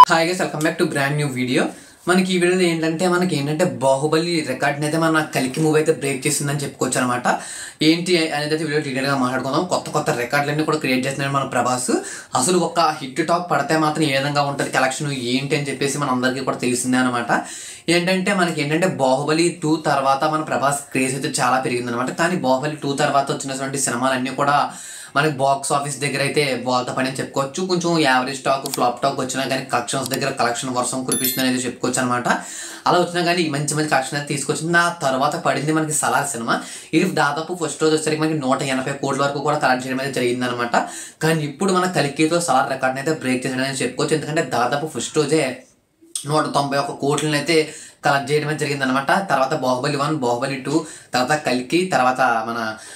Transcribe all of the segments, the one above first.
hi guys welcome back to brand new video మనకి ఈ వీడియోలో ఏంటంటే మనకి ఏంటంటే బాహుబలి రికార్డ్ని అయితే మన కలికి మూవీ అయితే బ్రేక్ చేసిందని చెప్పుకోవచ్చు అనమాట ఏంటి అనేది అయితే వీడియో డీటెయిల్గా మాట్లాడుకుందాం కొత్త కొత్త రికార్డులన్నీ కూడా క్రియేట్ చేస్తున్నాడు మన ప్రభాస్ అసలు ఒక హిట్ టాక్ పడితే మాత్రం ఏ విధంగా ఉంటుంది కలెక్షన్ ఏంటి అని చెప్పేసి మన అందరికీ కూడా తెలిసిందే అనమాట ఏంటంటే మనకి ఏంటంటే బాహుబలి టూ తర్వాత మన ప్రభాస్ క్రేజ్ అయితే చాలా పెరిగింది అనమాట కానీ బాహుబలి టూ తర్వాత వచ్చినటువంటి సినిమాలన్నీ కూడా మనకి బాక్స్ ఆఫీస్ దగ్గర అయితే వాళ్ళతో పని అని చెప్పుకోవచ్చు కొంచెం యావరేజ్ స్టాక్ ఫ్లాప్ టాక్ వచ్చినా కానీ కలెక్షన్స్ దగ్గర కలెక్షన్ వర్షం కురిపిస్తుంది అనేది చెప్పుకోవచ్చు అనమాట అలా వచ్చినా కానీ మంచి మంచి కలెక్షన్ అయితే తీసుకొచ్చింది ఆ తర్వాత పడింది మనకి సలార్ సినిమా ఇది దాదాపు ఫస్ట్ రోజు వచ్చేసరికి మనకి నూట ఎనభై కోట్ల వరకు కూడా కలెక్ట్ చేయడం అయితే జరిగింది అనమాట కానీ ఇప్పుడు మన కలికితో సలార్ రికార్డ్ని అయితే బ్రేక్ చేసడం అనేది చెప్పుకోవచ్చు ఎందుకంటే దాదాపు ఫస్ట్ రోజే నూట తొంభై ఒక్క కోట్లను అయితే కలెక్ట్ చేయడమే జరిగింది అనమాట తర్వాత బాహుబలి వన్ బాహుబలి టూ తర్వాత కలికి తర్వాత మన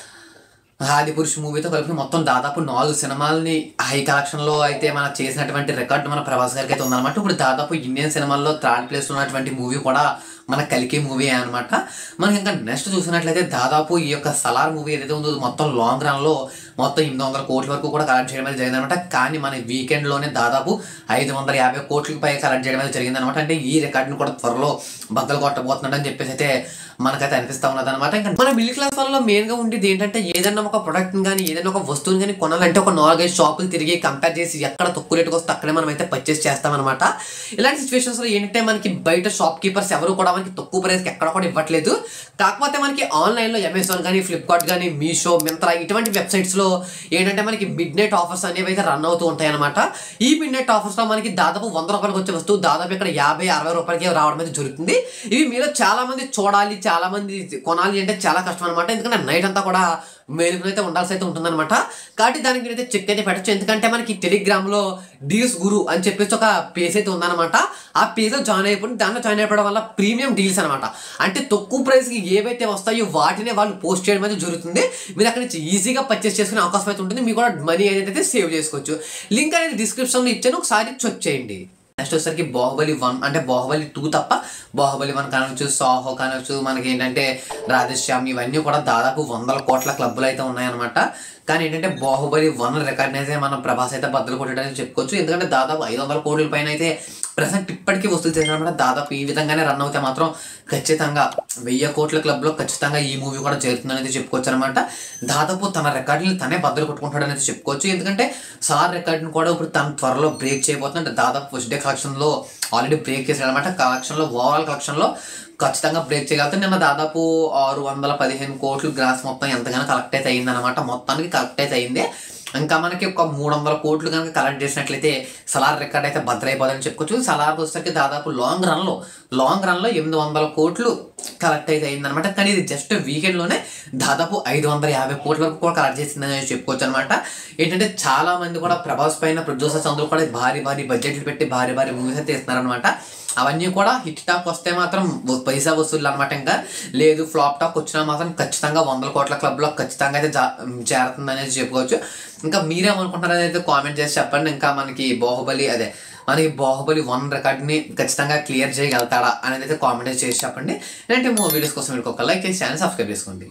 ఆది పురుష్ మూవీతో కలిపి మొత్తం దాదాపు నాలుగు సినిమాలని హై కలెక్షన్లో అయితే మన చేసినటువంటి రికార్డు మన ప్రభాస్ గారికి అయితే ఉందన్నమాట ఇప్పుడు దాదాపు ఇండియన్ సినిమాల్లో థర్డ్ ప్లేస్లో ఉన్నటువంటి మూవీ కూడా మన కలికి మూవీ అనమాట మనకి ఇంకా నెక్స్ట్ చూసినట్లయితే దాదాపు ఈ యొక్క సలార్ మూవీ ఏదైతే ఉందో మొత్తం లాంగ్ రన్లో మొత్తం ఎనిమిది వందల కోట్ల వరకు కూడా కలెక్ట్ చేయడం అయితే జరిగిందనమాట కానీ మన వీకెండ్లోనే దాదాపు ఐదు వందల యాభై కోట్లకి పై కలెక్ట్ చేయడం అయితే జరిగిందనమాట అంటే ఈ రికార్డుని కూడా త్వరలో బద్దలు కొట్టబోతున్నాడు అని చెప్పేసి అయితే మనకైతే అనిపిస్తా ఉన్నది అనమాట ఇంకా మన మిడిల్ క్లాస్ వాళ్ళలో మెయిన్ గా ఉండేది ఏంటంటే ఏదైనా ఒక ప్రొడక్ట్ కానీ ఏదైనా ఒక వస్తువుని కానీ కొనాలంటే ఒక నాలుగైదు షాపులు తిరిగి కంపేర్ చేసి ఎక్కడ తక్కువ రేటుకి వస్తే అక్కడే మనం అయితే పర్చేస్ చేస్తామన్నమాట ఇలాంటి సిచ్యువేషన్స్ లో ఏంటంటే మనకి బయట షాప్ కీపర్స్ ఎవరు కూడా మనకి తక్కువ ప్రైస్కి ఎక్కడ కూడా ఇవ్వట్లేదు కాకపోతే మనకి ఆన్లైన్ లో అమెజాన్ కానీ ఫ్లిప్కార్ట్ కానీ మీషో మింత్రా ఇటువంటి వెబ్సైట్స్ లో ఏంటంటే మనకి మిడ్ నైట్ ఆఫర్స్ అనేవి అయితే రన్ అవుతూ ఉంటాయి అనమాట ఈ మిడ్ నైట్ ఆఫర్స్ లో మనకి దాదాపు వంద రూపాయలకి వచ్చే వస్తువు దాదాపు ఇక్కడ యాభై అరవై రూపాయలకి రావడం అయితే జరుగుతుంది ఇవి మీలో చాలా మంది చూడాలి చాలా మంది కొనాలి అంటే చాలా కష్టం అనమాట ఎందుకంటే నైట్ అంతా కూడా మేలుకుని అయితే ఉండాల్సి అయితే ఉంటుందన్నమాట కాబట్టి దానికి మీరైతే చెక్ అయితే పెట్టచ్చు ఎందుకంటే మనకి టెలిగ్రామ్ లో డీల్స్ గురు అని చెప్పేసి ఒక పేజ్ అయితే ఉందన్నమాట ఆ పేజ్ లో జాయిన్ అయిపోయి దాంట్లో జాయిన్ అయిపోవడం వల్ల ప్రీమియం డీల్స్ అనమాట అంటే తక్కువ ప్రైస్ కి ఏవైతే వస్తాయో వాటినే వాళ్ళు పోస్ట్ చేయడం అయితే జరుగుతుంది మీరు అక్కడ నుంచి ఈజీగా పర్చేస్ చేసుకునే అవకాశం అయితే ఉంటుంది మీకు కూడా మనీ అయితే సేవ్ చేసుకోవచ్చు లింక్ అనేది డిస్క్రిప్షన్ లో ఇచ్చాను ఒకసారి చెక్ చేయండి నెక్స్ట్ వచ్చేసరికి బాహుబలి వన్ అంటే బాహుబలి టూ తప్ప బాహుబలి వన్ కానొచ్చు సాహో కానొచ్చు మనకి ఏంటంటే రాధేశ్యామ్ ఇవన్నీ కూడా దాదాపు వందల కోట్ల క్లబ్బులు అయితే ఉన్నాయన్నమాట కానీ ఏంటంటే బాహుబలి వన్ రికార్డ్ అయితే మనం ప్రభాస్ అయితే బద్దలు కొట్టడానికి చెప్పుకోవచ్చు ఎందుకంటే దాదాపు ఐదు వందల కోట్ల పైన అయితే ప్రజెంట్ ఇప్పటికీ వసూలు చేసినమాట దాదాపు ఈ విధంగానే రన్ అవుతే మాత్రం ఖచ్చితంగా వెయ్యి కోట్ల క్లబ్లో ఖచ్చితంగా ఈ మూవీ కూడా చేరుతుంది అనేది చెప్పుకోవచ్చు అనమాట దాదాపు తన రికార్డుని తనే బద్దలు కొట్టుకుంటాడు అనేది చెప్పుకోవచ్చు ఎందుకంటే సార్ రికార్డుని కూడా ఇప్పుడు తను త్వరలో బ్రేక్ చేయబోతుందంటే దాదాపు ఫస్ట్ డే కలెక్షన్లో ఆల్రెడీ బ్రేక్ చేశాడు అనమాట కలెక్షన్లో ఓవరాల్ కలెక్షన్లో ఖచ్చితంగా బ్రేక్ చేయగలుగుతాం నిన్న దాదాపు ఆరు వందల పదిహేను కోట్లు గ్రాస్ మొత్తం ఎంతగానో కలెక్ట్ అయితే అయిందనమాట మొత్తానికి కలెక్ట్ అయితే అయింది ఇంకా మనకి ఒక మూడు వందల కోట్లు కనుక కలెక్ట్ చేసినట్లయితే సలార్ రికార్డ్ అయితే భద్రైపోదని చెప్పుకోవచ్చు సలార్ వచ్చేసరికి దాదాపు లాంగ్ రన్లో లాంగ్ రన్లో ఎనిమిది వందల కోట్లు కలెక్ట్ అయితే అయిందనమాట కానీ ఇది జస్ట్ వీకెండ్లోనే దాదాపు ఐదు వందల యాభై కోట్ల వరకు కూడా కలెక్ట్ చేసిందని చెప్పుకోవచ్చు అనమాట ఏంటంటే చాలా మంది కూడా ప్రభాస్ పైన ప్రొడ్యూసర్స్ అందరూ కూడా భారీ భారీ బడ్జెట్లు పెట్టి భారీ భారీ మూవీస్ అయితే ఇస్తున్నారనమాట అవన్నీ కూడా హిట్ టాక్ వస్తే మాత్రం పైసా వసూలు అనమాట ఇంకా లేదు ఫ్లాప్ టాక్ వచ్చినా మాత్రం ఖచ్చితంగా వందల కోట్ల క్లబ్లో ఖచ్చితంగా అయితే జా- చేరుతుంది అనేది చెప్పుకోవచ్చు ఇంకా మీరేమనుకుంటున్నారు అయితే కామెంట్ చేసి చెప్పండి ఇంకా మనకి బాహుబలి అదే మనకి బాహుబలి వన్ రికార్డ్ని ఖచ్చితంగా క్లియర్ చేయగలుగుతాడా అనేది అయితే కామెంట్ చేసి చెప్పండి లేదంటే మూవీ వీడియోస్ కోసం మీకు ఒక లైక్ చేసి ఛానల్ సబ్స్క్రైబ్ చేసుకోండి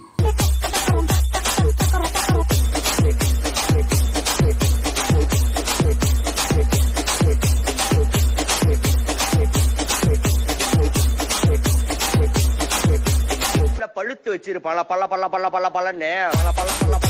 பழுத்து வச்சிரு பல பல பல பல பல பலன்னு பல பல பல